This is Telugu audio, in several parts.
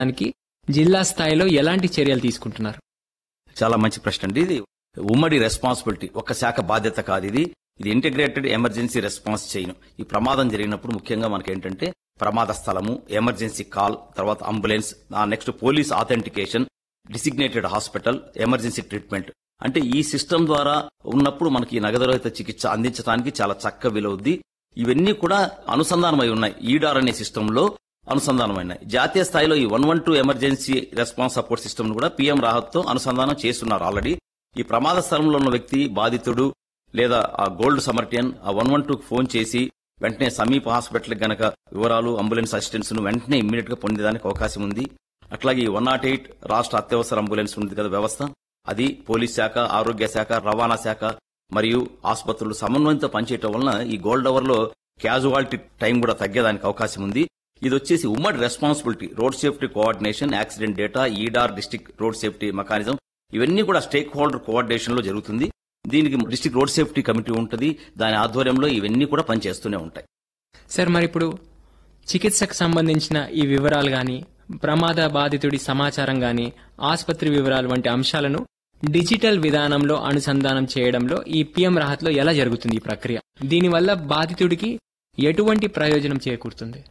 దానికి జిల్లా స్థాయిలో ఎలాంటి చర్యలు తీసుకుంటున్నారు చాలా మంచి ప్రశ్న అండి ఇది ఉమ్మడి రెస్పాన్సిబిలిటీ ఒక శాఖ బాధ్యత కాదు ఇది ఇది ఇంటిగ్రేటెడ్ ఎమర్జెన్సీ రెస్పాన్స్ చేయను ఈ ప్రమాదం జరిగినప్పుడు ముఖ్యంగా మనకి ఏంటంటే ప్రమాద స్థలము ఎమర్జెన్సీ కాల్ తర్వాత ambulance next police authentication designated hospital emergency treatment అంటే ఈ సిస్టమ్ ద్వారా ఉన్నప్పుడు మనకి ఈ నగదురహిత చికిత్స అందించడానికి చాలా చక్క విలువద్ది ఇవన్నీ కూడా అనుసంధానమై ఉన్నాయి ఈడార్ అనే సిస్టంలో అనుసంధానమైనాయి జాతీయ స్థాయిలో ఈ one one two emergency response support system కూడా పీఎం రాహత్ తో అనుసంధానం చేస్తున్నారు ఆల్రెడీ ఈ ప్రమాద స్థలంలో ఉన్న వ్యక్తి బాధితుడు లేదా ఆ గోల్డ్ సమర్టియన్ ఆ వన్ వన్ టూ ఫోన్ చేసి వెంటనే సమీప హాస్పిటల్ గనక వివరాలు అంబులెన్స్ అసిస్టెన్స్ ను వెంటనే ఇమ్మీడియట్ గా పొందేదానికి అవకాశం ఉంది అట్లాగే వన్ నాట్ ఎయిట్ రాష్ట్ర అత్యవసర అంబులెన్స్ ఉంది కదా వ్యవస్థ అది పోలీస్ శాఖ ఆరోగ్య శాఖ రవాణా శాఖ మరియు ఆసుపత్రులు సమన్వయంతో పనిచేయటం వలన ఈ గోల్డ్ అవర్ లో క్యాజువాలిటీ టైం కూడా తగ్గేదానికి అవకాశం ఉంది ఇది వచ్చేసి ఉమ్మడి responsibility road safety coordination accident data eDAR district road safety mechanism ఇవన్నీ కూడా స్టేక్ హోల్డర్ కోఆర్డినేషన్ లో జరుగుతుంది దీనికి డిస్టిక్ రోడ్ సేఫ్టీ కమిటీ ఉంటుంది దాని ఆధ్వర్యంలో ఇవన్నీ కూడా పనిచేస్తూనే ఉంటాయి సార్ మరి ఇప్పుడు చికిత్సకు సంబంధించిన ఈ వివరాలు గాని ప్రమాద బాధితుడి సమాచారం గాని ఆసుపత్రి వివరాలు వంటి అంశాలను డిజిటల్ విధానంలో అనుసంధానం చేయడంలో ఈ పిఎం రాహత్లో ఎలా జరుగుతుంది ఈ ప్రక్రియ దీనివల్ల బాధితుడికి ఎటువంటి ప్రయోజనం చేకూరుతుంది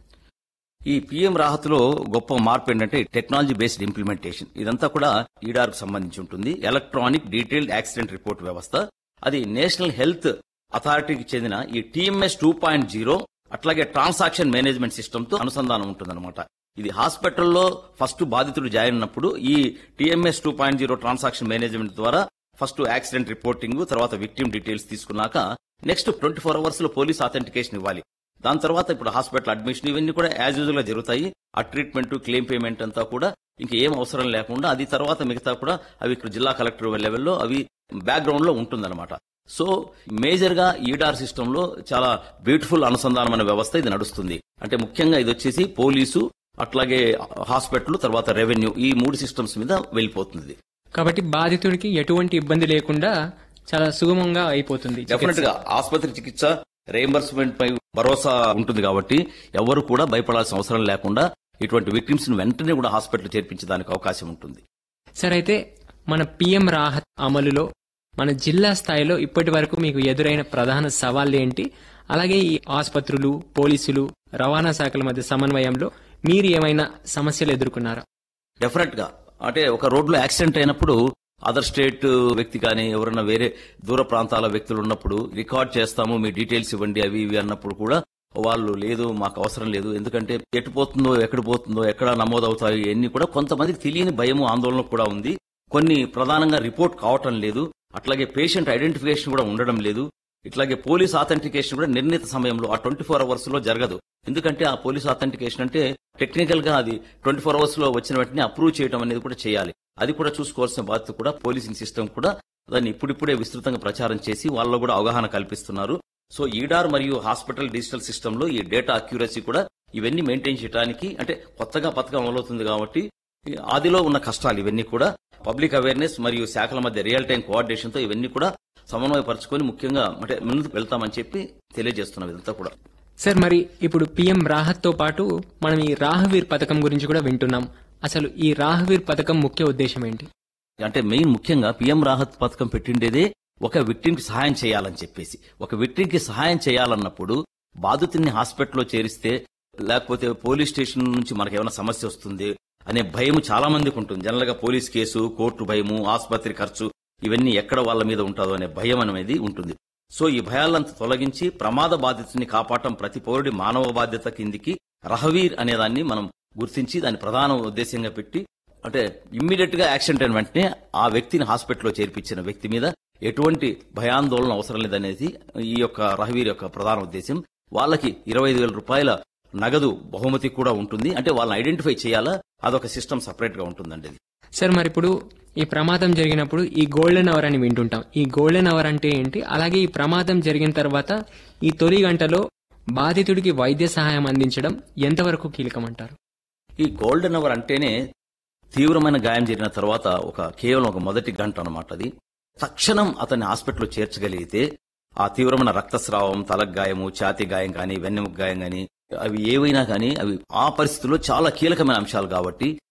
ఈ పిఎం రాహత్లో గొప్ప మార్పు ఏంటంటే టెక్నాలజీ బేస్డ్ ఇంప్లిమెంటేషన్ ఇదంతా కూడా ఈడార్ కు సంబంధించి ఉంటుంది ఎలక్ట్రానిక్ డీటెయిల్డ్ యాక్సిడెంట్ రిపోర్ట్ వ్యవస్థ అది నేషనల్ హెల్త్ అథారిటీకి చెందిన ఈ టీఎంఎస్ టూ పాయింట్ జీరో అట్లాగే ట్రాన్సాక్షన్ మేనేజ్మెంట్ సిస్టమ్ తో అనుసంధానం ఉంటుందన్నమాట ఇది హాస్పిటల్లో ఫస్ట్ బాధితుడు జాయిన్ అయినప్పుడు ఈ TMS two point zero transaction management ద్వారా ఫస్ట్ యాక్సిడెంట్ రిపోర్టింగ్ తర్వాత విక్టిమ్ డీటెయిల్స్ తీసుకున్నాక నెక్స్ట్ ట్వంటీ ఫోర్ అవర్స్ లో పోలీస్ ఆథెంటికేషన్ ఇవ్వాలి దాని తర్వాత ఇప్పుడు హాస్పిటల్ అడ్మిషన్ ఇవన్నీ కూడా యాజ్ యూజువల్ గా జరుగుతాయి ఆ ట్రీట్మెంట్ క్లెయిమ్ పేమెంట్ అంతా కూడా ఇంకా ఏం అవసరం లేకుండా అది తర్వాత మిగతా కూడా అవి ఇక్కడ జిల్లా కలెక్టర్ లెవెల్లో అవి బ్యాక్గ్రౌండ్ లో ఉంటుందన్నమాట సో మేజర్ గా ఈడార్ సిస్టమ్ లో చాలా బ్యూటిఫుల్ అనుసంధానమైన వ్యవస్థ ఇది నడుస్తుంది అంటే ముఖ్యంగా ఇది వచ్చేసి పోలీసు అట్లాగే హాస్పిటల్ తర్వాత రెవెన్యూ ఈ మూడు సిస్టమ్స్ మీద వెళ్ళిపోతుంది కాబట్టి బాధితుడికి ఎటువంటి ఇబ్బంది లేకుండా చాలా సుగమంగా అయిపోతుంది చికిత్స. డెఫినెట్ గా ఆసుపత్రి చికిత్స రియంబర్స్మెంట్ పై భరోసా ఉంటుంది కాబట్టి ఎవరు కూడా భయపడాల్సిన అవసరం లేకుండా ఇటువంటి విక్టిమ్స్ ను వెంటనే కూడా హాస్పిటల్ చేర్పించడానికి అవకాశం ఉంటుంది సరే అయితే మన పిఎం రాహత్ అమలులో మన జిల్లా స్థాయిలో ఇప్పటి వరకు మీకు ఎదురైన ప్రధాన సవాళ్లు ఏంటి అలాగే ఈ ఆసుపత్రులు పోలీసులు రవాణా శాఖల మధ్య సమన్వయంలో మీరు ఏమైనా సమస్యలు ఎదుర్కొన్నారా డెఫినెట్ గా అంటే ఒక రోడ్లో యాక్సిడెంట్ అయినప్పుడు అదర్ స్టేట్ వ్యక్తి కానీ ఎవరైనా వేరే దూర ప్రాంతాల వ్యక్తులు ఉన్నప్పుడు రికార్డ్ చేస్తాము మీ డీటెయిల్స్ ఇవ్వండి అవి ఇవి అన్నప్పుడు కూడా వాళ్ళు లేదు మాకు అవసరం లేదు ఎందుకంటే ఎటు పోతుందో ఎక్కడ పోతుందో ఎక్కడ నమోదవుతాయో ఇవన్నీ కూడా కొంతమందికి తెలియని భయము ఆందోళన కూడా ఉంది కొన్ని ప్రధానంగా రిపోర్ట్ కావటం లేదు అట్లాగే పేషెంట్ ఐడెంటిఫికేషన్ కూడా ఉండడం లేదు ఇట్లాగే పోలీస్ ఆథెంటికేషన్ కూడా నిర్ణీత సమయంలో ఆ ట్వంటీ ఫోర్ అవర్స్ లో జరగదు ఎందుకంటే ఆ పోలీస్ ఆథెంటికేషన్ అంటే టెక్నికల్ గా అది ట్వంటీ ఫోర్ అవర్స్ లో వచ్చిన వెంటనే అప్రూవ్ చేయడం అనేది కూడా చేయాలి అది కూడా చూసుకోవాల్సిన బాధ్యత కూడా పోలీసింగ్ సిస్టమ్ కూడా దాన్ని ఇప్పుడిప్పుడే విస్తృతంగా ప్రచారం చేసి వాళ్ళలో కూడా అవగాహన కల్పిస్తున్నారు సో ఈడార్ మరియు హాస్పిటల్ డిజిటల్ సిస్టమ్ లో ఈ డేటా అక్యూరసీ కూడా ఇవన్నీ మెయింటైన్ చేయడానికి అంటే కొత్తగా పథకం అమలవుతుంది కాబట్టి ఈ ఆదిలో ఉన్న కష్టాలు ఇవన్నీ కూడా పబ్లిక్ అవేర్నెస్ మరియు శాఖల మధ్య రియల్ టైం కోఆర్డినేషన్ తో ఇవన్నీ కూడా సమన్వయపరచుకొని ముఖ్యంగా అంటే ముందుకు వెళ్తామని చెప్పి తెలియజేస్తున్నాం ఇదంతా కూడా సార్ మరి ఇప్పుడు పిఎం రాహత్ తో పాటు మనం ఈ రాహవీర్ పథకం గురించి కూడా వింటున్నాం అసలు ఈ రాహవీర్ పథకం ముఖ్య ఉద్దేశం ఏంటి అంటే మెయిన్ ముఖ్యంగా పిఎం రాహత్ పథకం పెట్టిండేదే ఒక victim కి సహాయం చేయాలని చెప్పేసి ఒక victim కి సహాయం చేయాలన్నప్పుడు బాధితుడిని హాస్పిటల్లో చేరిస్తే లేకపోతే పోలీస్ స్టేషన్ నుంచి మనకు ఏమైనా సమస్య వస్తుంది అనే భయం చాలా మందికి ఉంటుంది జనరల్ గా పోలీస్ కేసు కోర్టు భయము ఆసుపత్రి ఖర్చు ఇవన్నీ ఎక్కడ వాళ్ళ మీద ఉంటుందో అనే భయం అనేది ఉంటుంది సో ఈ భయాలంతా తొలగించి ప్రమాద బాధితుని కాపాడటం ప్రతి పౌరుడి మానవ బాధ్యత కిందికి రహవీర్ అనేదాన్ని మనం గుర్తించి దాని ప్రధాన ఉద్దేశంగా పెట్టి అంటే ఇమ్మీడియట్ గా యాక్సిడెంట్ అయిన వెంటనే ఆ వ్యక్తిని హాస్పిటల్లో చేర్పించిన వ్యక్తి మీద ఎటువంటి భయాందోళన అవసరం లేదనేది ఈ యొక్క రహవీర్ యొక్క ప్రధాన ఉద్దేశం వాళ్ళకి ఇరవై ఐదు వేల రూపాయల నగదు బహుమతి కూడా ఉంటుంది అంటే వాళ్ళని ఐడెంటిఫై చేయాలా అదొక సిస్టమ్ సపరేట్ గా ఉంటుందండి ఇది సార్ మరి ఇప్పుడు ఈ ప్రమాదం జరిగినప్పుడు ఈ గోల్డెన్ అవర్ అని వింటుంటాం ఈ గోల్డెన్ అవర్ అంటే ఏంటి అలాగే ఈ ప్రమాదం జరిగిన తర్వాత ఈ తొలి గంటలో బాధితుడికి వైద్య సహాయం అందించడం ఎంతవరకు కీలకం అంటారు ఈ గోల్డెన్ అవర్ అంటేనే తీవ్రమైన గాయం జరిగిన తర్వాత ఒక కేవలం ఒక మొదటి గంట అన్నమాట అది తక్షణం అతన్ని హాస్పిటల్లో చేర్చగలిగితే ఆ తీవ్రమైన రక్తస్రావం తలకు గాయము ఛాతీ గాయం కానీ వెన్నెముక గాయం కానీ అవి ఏవైనా కానీ అవి ఆ పరిస్థితుల్లో చాలా కీలకమైన అంశాలు కాబట్టి